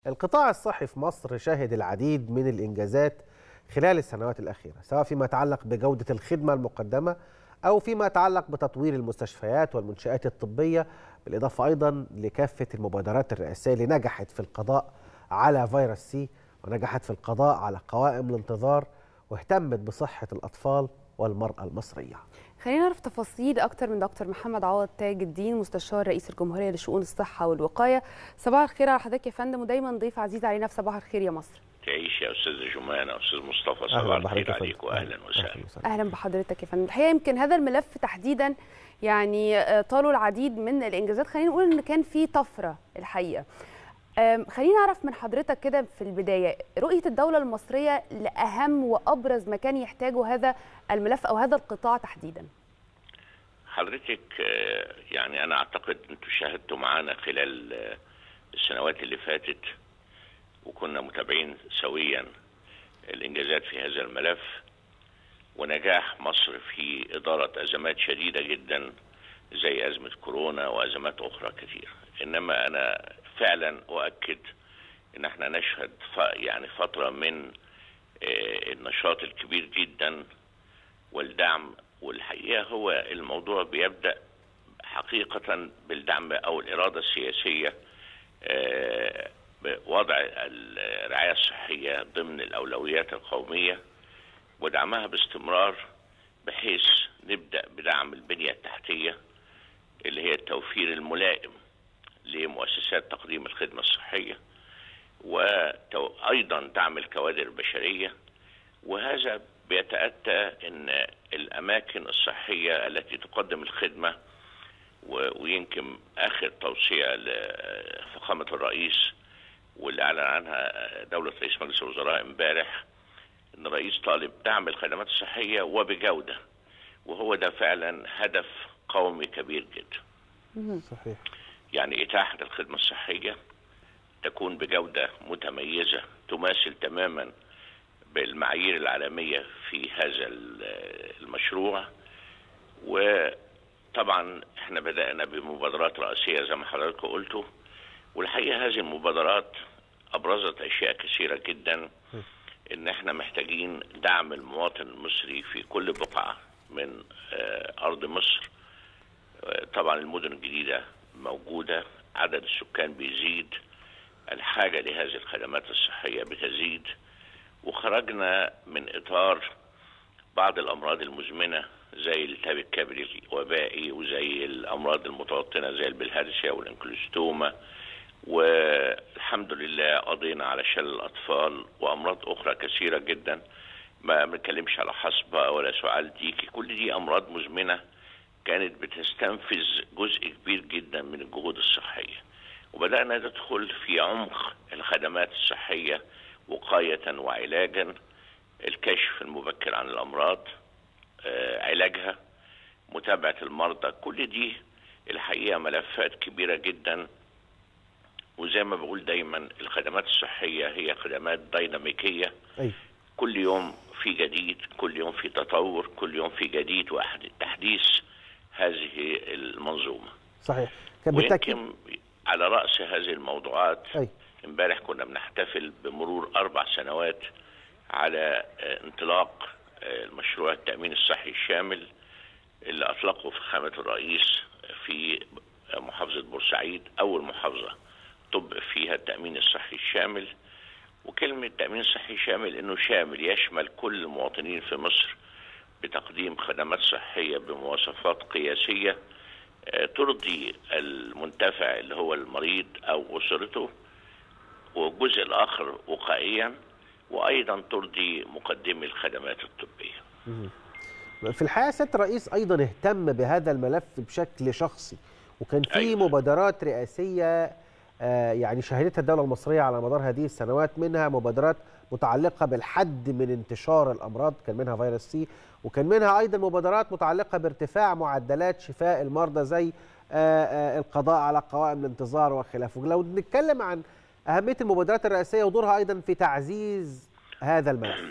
القطاع الصحي في مصر شهد العديد من الإنجازات خلال السنوات الأخيرة سواء فيما يتعلق بجودة الخدمة المقدمة أو فيما يتعلق بتطوير المستشفيات والمنشآت الطبية بالإضافة أيضا لكافة المبادرات الرئاسية اللي نجحت في القضاء على فيروس سي ونجحت في القضاء على قوائم الانتظار واهتمت بصحة الأطفال والمرأة المصرية خلينا نعرف تفاصيل اكتر من دكتور محمد عوض تاج الدين مستشار رئيس الجمهوريه لشؤون الصحه والوقايه صباح الخير على حضرتك يا فندم ودايما ضيف عزيز علينا في صباح الخير يا مصر تعيش يا استاذ جمانه استاذ مصطفى صباح الخير عليك واهلا وسهلا اهلا بحضرتك يا فندم الحقيقه يمكن هذا الملف تحديدا يعني طالوا العديد من الانجازات خلينا نقول ان كان في طفره الحقيقه خلينا نعرف من حضرتك كده في البدايه رؤيه الدوله المصريه لاهم وابرز ما كان يحتاجه هذا الملف او هذا القطاع تحديدا حضرتك يعني انا اعتقد انتم شاهدتوا معانا خلال السنوات اللي فاتت وكنا متابعين سويا الانجازات في هذا الملف ونجاح مصر في اداره ازمات شديده جدا زي ازمه كورونا وازمات اخرى كثيره انما انا فعلا اؤكد ان احنا نشهد يعني فتره من النشاط الكبير جدا والدعم والحقيقه هو الموضوع بيبدا حقيقه بالدعم او الاراده السياسيه بوضع الرعايه الصحيه ضمن الاولويات القوميه ودعمها باستمرار بحيث نبدا بدعم البنيه التحتيه اللي هي التوفير الملائم لمؤسسات تقديم الخدمه الصحيه وايضا دعم الكوادر البشريه وهذا بيتاتى ان الاماكن الصحيه التي تقدم الخدمه ويمكن اخر توصيه لفخامه الرئيس واللي اعلن عنها دوله رئيس مجلس الوزراء امبارح ان الرئيس طالب دعم الخدمات الصحيه وبجوده وهو ده فعلا هدف قومي كبير جدا. صحيح. يعني اتاحه الخدمه الصحيه تكون بجوده متميزه تماثل تماما بالمعايير العالميه في هذا المشروع وطبعا احنا بدانا بمبادرات رئيسيه زي ما حضرتك قلتوا والحقيقه هذه المبادرات ابرزت اشياء كثيره جدا ان احنا محتاجين دعم المواطن المصري في كل بقعه من ارض مصر طبعا المدن الجديده موجوده عدد السكان بيزيد الحاجه لهذه الخدمات الصحيه بتزيد وخرجنا من اطار بعض الامراض المزمنه زي التهاب الكبدي الوبائي وزي الامراض المتوطنه زي البلهارسيا والانكلوستوما والحمد لله قضينا على شلل الاطفال وامراض اخرى كثيره جدا ما بنتكلمش على حصبه ولا سعال ديكي كل دي امراض مزمنه كانت بتستنفذ جزء كبير جدا من الجهود الصحيه وبدانا ندخل في عمق الخدمات الصحيه وقايه وعلاجا الكشف المبكر عن الامراض آه، علاجها متابعه المرضى كل دي الحقيقه ملفات كبيره جدا وزي ما بقول دايما الخدمات الصحيه هي خدمات ديناميكيه أي. كل يوم في جديد كل يوم في تطور كل يوم في جديد وتحديث هذه المنظومه صحيح كان بالتاكيد ويمكن على راس هذه الموضوعات أي. امبارح كنا بنحتفل بمرور اربع سنوات على آه، انطلاق آه، المشروع التامين الصحي الشامل اللي اطلقه فخامه الرئيس في محافظه بورسعيد اول محافظه طبق فيها التامين الصحي الشامل وكلمه تامين صحي شامل انه شامل يشمل كل المواطنين في مصر بتقديم خدمات صحيه بمواصفات قياسيه آه، ترضي المنتفع اللي هو المريض او اسرته والجزء الاخر وقائيا وايضا ترضي مقدمي الخدمات الطبيه. في الحقيقه سياده الرئيس ايضا اهتم بهذا الملف بشكل شخصي وكان في أيوة. مبادرات رئاسيه آه، يعني شهدتها الدوله المصريه على مدار هذه السنوات منها مبادرات متعلقه بالحد من انتشار الامراض كان منها فيروس سي وكان منها ايضا مبادرات متعلقه بارتفاع معدلات شفاء المرضى زي آه، آه، القضاء على قوائم الانتظار وخلافه لو نتكلم عن اهميه المبادرات الرئاسيه ودورها ايضا في تعزيز هذا الملف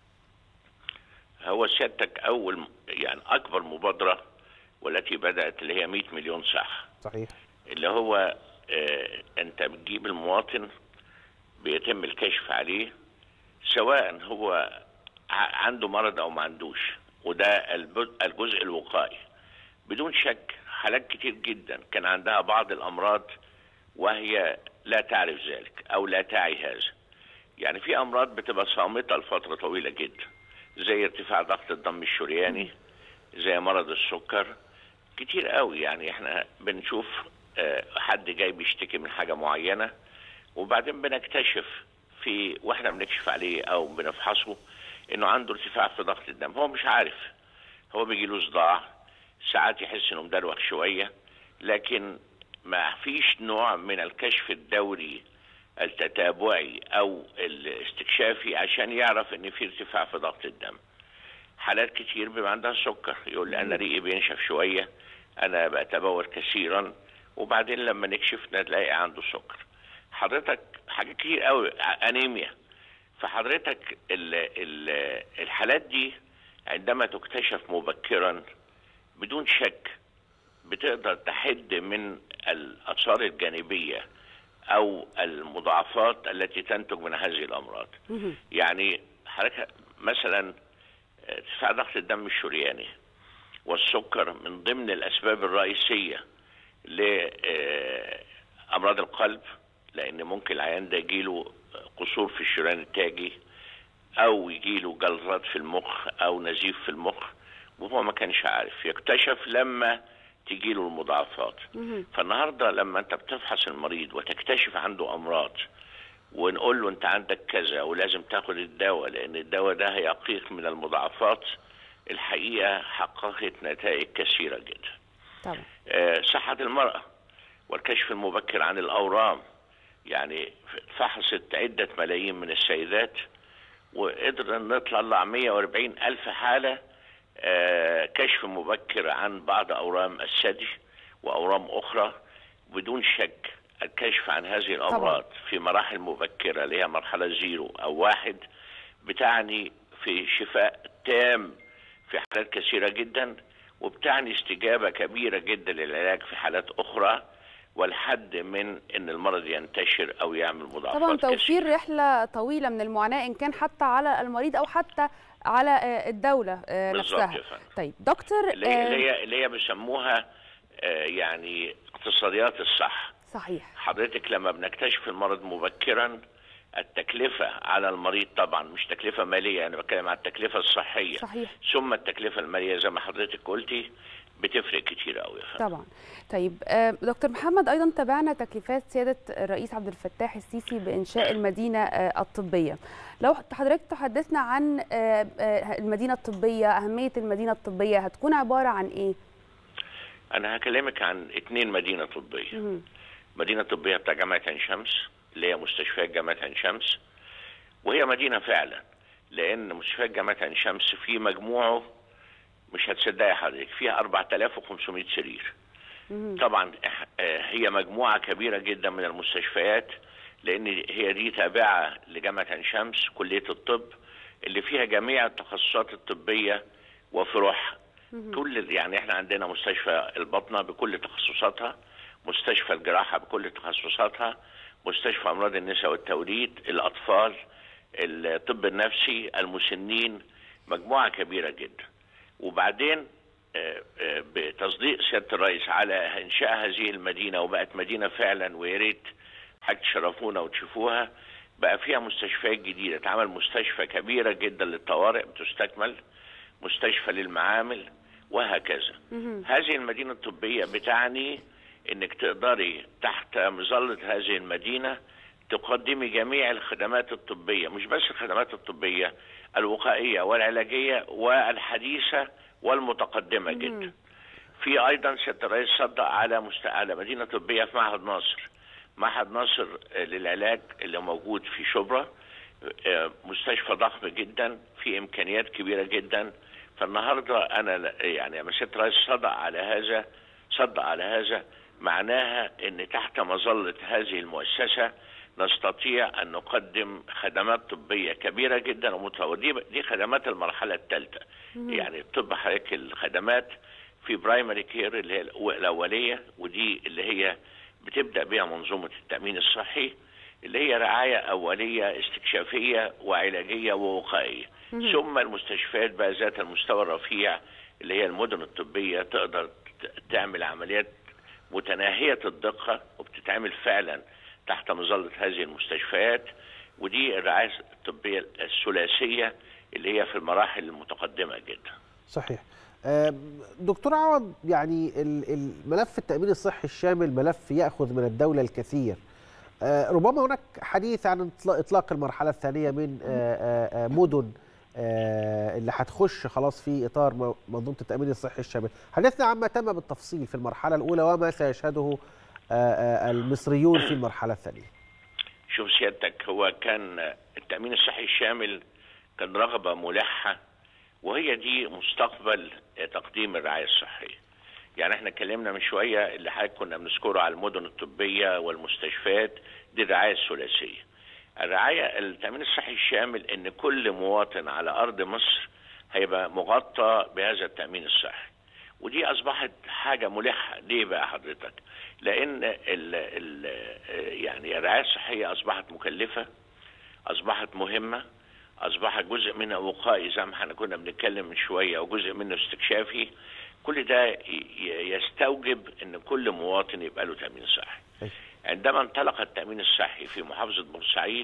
هو سيادتك اول يعني اكبر مبادره والتي بدات اللي هي 100 مليون صح صحيح اللي هو آه انت بتجيب المواطن بيتم الكشف عليه سواء هو ع- عنده مرض او ما عندوش وده الب- الجزء الوقائي بدون شك حالات كتير جدا كان عندها بعض الامراض وهي لا تعرف ذلك او لا تعي هذا يعني في امراض بتبقى صامته لفتره طويله جدا زي ارتفاع ضغط الدم الشرياني زي مرض السكر كتير قوي يعني احنا بنشوف آه، حد جاي بيشتكي من حاجه معينه وبعدين بنكتشف في واحنا بنكشف عليه او بنفحصه انه عنده ارتفاع في ضغط الدم هو مش عارف هو بيجي له صداع ساعات يحس انه مدروخ شويه لكن ما فيش نوع من الكشف الدوري التتابعي او الاستكشافي عشان يعرف ان في ارتفاع في ضغط الدم حالات كتير بيبقى عندها سكر يقول لي انا ريقي بينشف شويه انا بتبول كثيرا وبعدين لما نكشف نلاقي عنده سكر حضرتك حاجات كتير قوي انيميا فحضرتك ال ال الحالات دي عندما تكتشف مبكرا بدون شك بتقدر تحد من الاثار الجانبيه او المضاعفات التي تنتج من هذه الامراض يعني حضرتك مثلا ارتفاع ضغط الدم الشرياني والسكر من ضمن الاسباب الرئيسيه لامراض القلب لان ممكن العيان ده يجيله قصور في الشريان التاجي او يجيله جلطات في المخ او نزيف في المخ وهو ما كانش عارف يكتشف لما تجيله المضاعفات فالنهارده لما انت بتفحص المريض وتكتشف عنده امراض ونقول له انت عندك كذا ولازم تاخد الدواء لان الدواء ده هيقيك من المضاعفات الحقيقه حققت نتائج كثيره جدا. طبعا آه، صحه المراه والكشف المبكر عن الاورام يعني فحصت عده ملايين من السيدات وقدرنا نطلع 140 الف حاله آه، كشف مبكر عن بعض اورام الثدي واورام اخرى بدون شك الكشف عن هذه الامراض في مراحل مبكره اللي هي مرحله زيرو او واحد بتعني في شفاء تام في حالات كثيره جدا وبتعني استجابه كبيره جدا للعلاج في حالات اخرى والحد من ان المرض ينتشر او يعمل مضاعفات طبعا كثيرة. توفير رحله طويله من المعاناه ان كان حتى على المريض او حتى على آه، الدوله آه، بالظبط نفسها يا فندم. طيب دكتور اللي هي آه، اللي هي, اللي هي بيسموها آه، يعني اقتصاديات الصح صحيح حضرتك لما بنكتشف المرض مبكرا التكلفة على المريض طبعا مش تكلفة مالية أنا بتكلم عن التكلفة الصحية صحيح. ثم التكلفة المالية زي ما حضرتك قلتي بتفرق كتير قوي يا فندم طبعا طيب آه، دكتور محمد ايضا تابعنا تكليفات سياده الرئيس عبد الفتاح السيسي بانشاء المدينه آه، الطبيه لو حضرتك تحدثنا عن آه، آه، المدينه الطبيه اهميه المدينه الطبيه هتكون عباره عن ايه أنا هكلمك عن اتنين مدينة طبية مهم. مدينة طبية بتاع جامعة عين شمس اللي هي مستشفيات جامعة عين شمس وهي مدينة فعلا لأن مستشفيات جامعة عين شمس في مجموعه مش هتصدقي حضرتك فيها 4500 سرير مهم. طبعا إح- آه، هي مجموعة كبيرة جدا من المستشفيات لأن هي دي تابعة لجامعة عين شمس كلية الطب اللي فيها جميع التخصصات الطبية وفروعها كل ال- يعني احنا عندنا مستشفى البطنة بكل تخصصاتها مستشفى الجراحة بكل تخصصاتها مستشفى أمراض النساء والتوليد الأطفال الطب النفسي المسنين مجموعة كبيرة جدا وبعدين آه، آه، بتصديق سياده الرئيس على انشاء هذه المدينه وبقت مدينه فعلا ويا ريت حضرتك تشرفونا وتشوفوها بقى فيها مستشفيات جديده اتعمل مستشفى كبيره جدا للطوارئ بتستكمل مستشفى للمعامل وهكذا هذه المدينه الطبيه بتعني انك تقدري تحت مظله هذه المدينه تقدمي جميع الخدمات الطبيه مش بس الخدمات الطبيه الوقائيه والعلاجيه والحديثه والمتقدمه جدا في ايضا سياده الرئيس صدق على مست... على مدينه طبيه في معهد ناصر معهد ناصر آه، للعلاج اللي موجود في شبرا آه، مستشفى ضخم جدا في امكانيات كبيره جدا فالنهارده انا ل- يعني لما سياده الرئيس صدق على هذا صدق على هذا معناها ان تحت مظله هذه المؤسسه نستطيع ان نقدم خدمات طبيه كبيره جدا ومتطوره دي دي خدمات المرحله الثالثه يعني الطب حضرتك الخدمات في برايمري كير اللي هي الأو- الاوليه ودي اللي هي بتبدا بها منظومه التامين الصحي اللي هي رعايه اوليه استكشافيه وعلاجيه ووقائيه ثم المستشفيات بقى ذات المستوى الرفيع اللي هي المدن الطبيه تقدر ت- تعمل عمليات متناهيه الدقه وبتتعمل فعلا تحت مظله هذه المستشفيات ودي الرعايه الطبيه الثلاثيه اللي هي في المراحل المتقدمه جدا. صحيح آم، دكتور عوض يعني ال- الملف التأمين الصحي الشامل ملف يأخذ من الدولة الكثير آه، ربما هناك حديث عن إطلاق- إطلاق المرحلة الثانية من آه، آه، آه، مدن آه، اللي هتخش خلاص في إطار م- منظومة التأمين الصحي الشامل حدثنا عما تم بالتفصيل في المرحلة الأولى وما سيشهده آه، آه، المصريون في المرحلة الثانية شوف سيادتك هو كان التأمين الصحي الشامل كان رغبة ملحة وهي دي مستقبل تقديم الرعاية الصحية يعني احنا اتكلمنا من شوية اللي حضرتك كنا بنذكره على المدن الطبية والمستشفيات دي الرعاية الثلاثية الرعاية التأمين الصحي الشامل ان كل مواطن على أرض مصر هيبقى مغطى بهذا التأمين الصحي ودي اصبحت حاجه ملحه ليه بقى حضرتك لان ال ال يعني الرعايه الصحيه اصبحت مكلفه اصبحت مهمه اصبح جزء منها وقائي زي ما احنا كنا بنتكلم من شويه وجزء منه استكشافي كل ده ي- ي- يستوجب ان كل مواطن يبقى له تامين صحي أيوة. عندما انطلق التامين الصحي في محافظه بورسعيد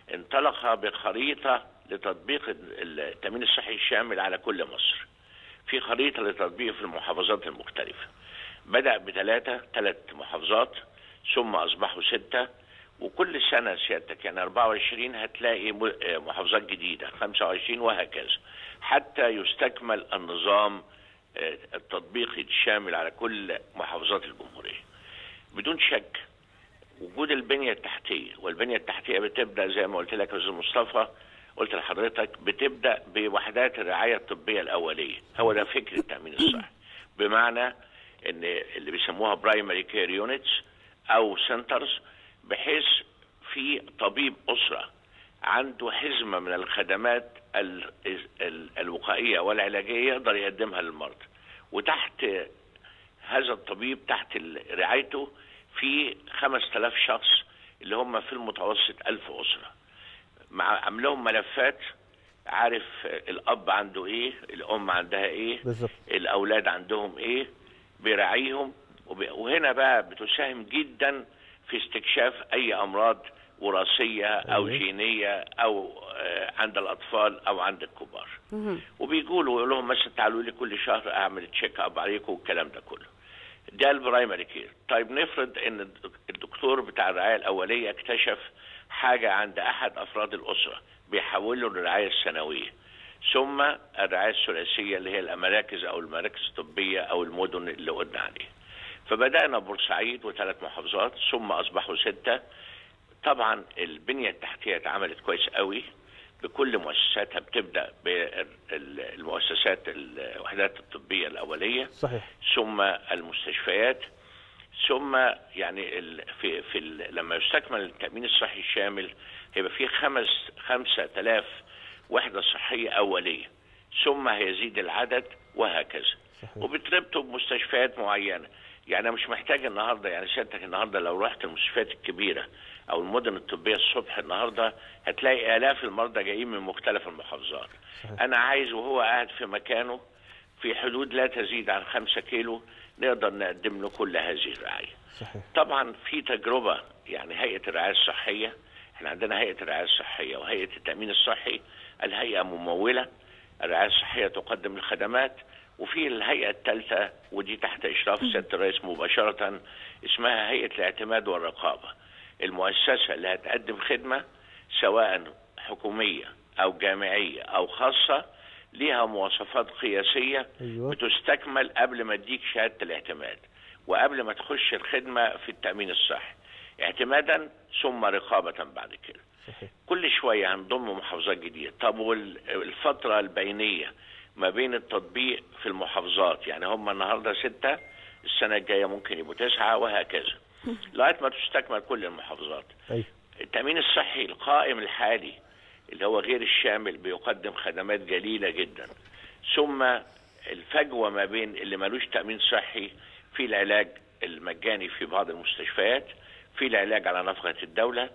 انطلق بخريطه لتطبيق ال- التامين الصحي الشامل على كل مصر في خريطه لتطبيق في المحافظات المختلفه بدا بثلاثه ثلاث محافظات ثم اصبحوا سته وكل سنه سيادتك يعني 24 هتلاقي م- آه محافظات جديده 25 وهكذا حتى يستكمل النظام آه، التطبيقي الشامل على كل محافظات الجمهوريه بدون شك وجود البنيه التحتيه والبنيه التحتيه بتبدا زي ما قلت لك يا استاذ مصطفى قلت لحضرتك بتبدا بوحدات الرعايه الطبيه الاوليه هو ده فكر التامين الصحي بمعنى ان اللي بيسموها برايمري كير يونتس او سنترز بحيث في طبيب اسره عنده حزمه من الخدمات ال- ال- الوقائيه والعلاجيه يقدر يقدمها للمرضى وتحت هذا الطبيب تحت ال- رعايته في 5000 شخص اللي هم في المتوسط 1000 أسرة مع عاملهم ملفات عارف الأب عنده إيه الأم عندها إيه بالظبط الأولاد عندهم إيه بيراعيهم وب- وهنا بقى بتساهم جدا في استكشاف أي أمراض وراثية أو أيوة. جينية أو آه، عند الأطفال أو عند الكبار مهم. وبيقولوا يقول لهم مثلا تعالوا لي كل شهر اعمل تشيك اب عليكم والكلام ده كله ده البرايمري كير طيب نفرض ان الدك- الدكتور بتاع الرعايه الاوليه اكتشف حاجه عند احد افراد الاسره بيحوله للرعايه السنويه ثم الرعايه الثلاثيه اللي هي المراكز او المراكز الطبيه او المدن اللي قلنا عليها فبدانا بورسعيد وثلاث محافظات ثم اصبحوا سته طبعا البنيه التحتيه اتعملت كويس قوي بكل مؤسساتها بتبدا بالمؤسسات الوحدات الطبيه الاوليه صحيح ثم المستشفيات ثم يعني ال في في ال لما يستكمل التامين الصحي الشامل هيبقى في خمس خمسة آلاف وحدة صحية أولية ثم هيزيد العدد وهكذا صحيح. وبتربطوا بمستشفيات معينة يعني أنا مش محتاج النهاردة يعني سيادتك النهاردة لو رحت المستشفيات الكبيرة أو المدن الطبية الصبح النهاردة هتلاقي آلاف المرضى جايين من مختلف المحافظات صحيح. أنا عايز وهو قاعد في مكانه في حدود لا تزيد عن خمسة كيلو نقدر نقدم له كل هذه الرعاية صحيح طبعا في تجربة يعني هيئة الرعاية الصحية احنا عندنا هيئة الرعاية الصحية وهيئة التأمين الصحي الهيئة ممولة الرعاية الصحية تقدم الخدمات وفي الهيئة الثالثة ودي تحت إشراف سيادة الرئيس مباشرة اسمها هيئة الاعتماد والرقابة المؤسسة اللي هتقدم خدمة سواء حكومية أو جامعية أو خاصة ليها مواصفات قياسية ايوه بتستكمل قبل ما اديك شهاده الاعتماد وقبل ما تخش الخدمه في التامين الصحي اعتمادا ثم رقابه بعد كده صحيح كل شويه هنضم محافظات جديده طب والفتره البينيه ما بين التطبيق في المحافظات يعني هم النهارده سته السنه الجايه ممكن يبقوا تسعه وهكذا لغايه ما تستكمل كل المحافظات ايوه التامين الصحي القائم الحالي اللي هو غير الشامل بيقدم خدمات جليله جدا ثم الفجوه ما بين اللي ملوش تامين صحي في العلاج المجاني في بعض المستشفيات في العلاج على نفقه الدوله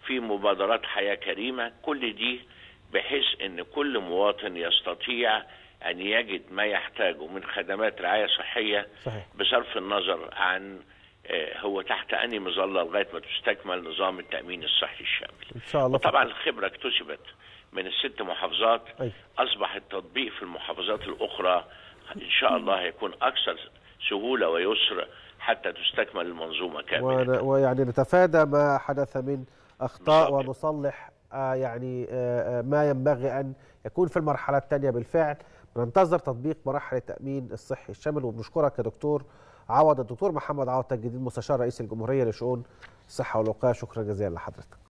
في مبادرات حياه كريمه كل دي بحيث ان كل مواطن يستطيع ان يجد ما يحتاجه من خدمات رعايه صحيه صحيح بصرف النظر عن آه، هو تحت انهي مظله لغايه ما تستكمل نظام التامين الصحي الشامل. ان شاء الله وطبعا الخبره اكتسبت من الست محافظات أي. اصبح التطبيق في المحافظات الاخرى ان شاء الله هيكون اكثر سهوله ويسر حتى تستكمل المنظومه كامله. ون- ويعني نتفادى ما حدث من اخطاء بالضبط. ونصلح آه، يعني آه، آه، ما ينبغي ان يكون في المرحله الثانيه بالفعل ننتظر تطبيق مراحل التامين الصحي الشامل وبنشكرك يا دكتور عوض الدكتور محمد عوض تاج الدين مستشار رئيس الجمهوريه لشؤون الصحه والوقايه شكرا جزيلا لحضرتك